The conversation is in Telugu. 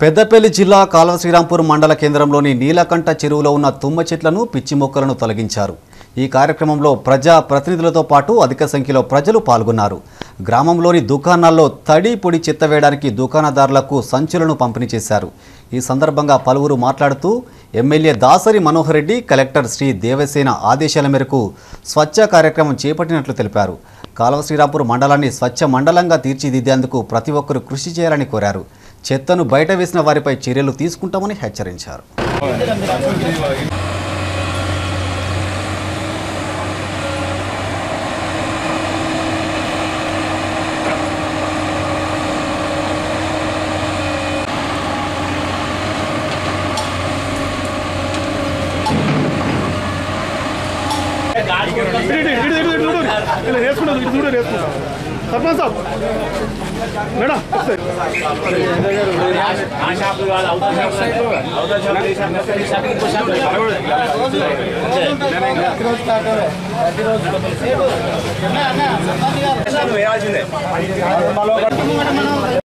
పెద్దపల్లి జిల్లా కాల్వ శ్రీరాంపూర్ మండల కేంద్రంలోని నీలకంఠ చెరువులో ఉన్న తుమ్మ చెట్లను పిచ్చి మొక్కలను తొలగించారు ఈ కార్యక్రమంలో ప్రజా ప్రతినిధులతో పాటు అధిక సంఖ్యలో ప్రజలు పాల్గొన్నారు గ్రామంలోని దుకాణాల్లో తడి పొడి చెత్త వేయడానికి దుకాణదారులకు సంచులను పంపిణీ చేశారు ఈ సందర్భంగా పలువురు మాట్లాడుతూ ఎమ్మెల్యే దాసరి మనోహర్ రెడ్డి కలెక్టర్ శ్రీ దేవసేన ఆదేశాల మేరకు స్వచ్ఛ కార్యక్రమం చేపట్టినట్లు తెలిపారు కాలువ శ్రీరాంపూర్ మండలాన్ని స్వచ్ఛ మండలంగా తీర్చిదిద్దేందుకు ప్రతి ఒక్కరూ కృషి చేయాలని కోరారు చెత్తను బయట వేసిన వారిపై చర్యలు తీసుకుంటామని హెచ్చరించారు ఇటు, ఇటు, ఇటు, ఇటు, ఇటు, ఇటు. ఇలా వేసుకుంటాను ఇటు చూడు వేసుకుంటాను సర్పంచ్ సాబ్ మేడం వేయాల్సిందే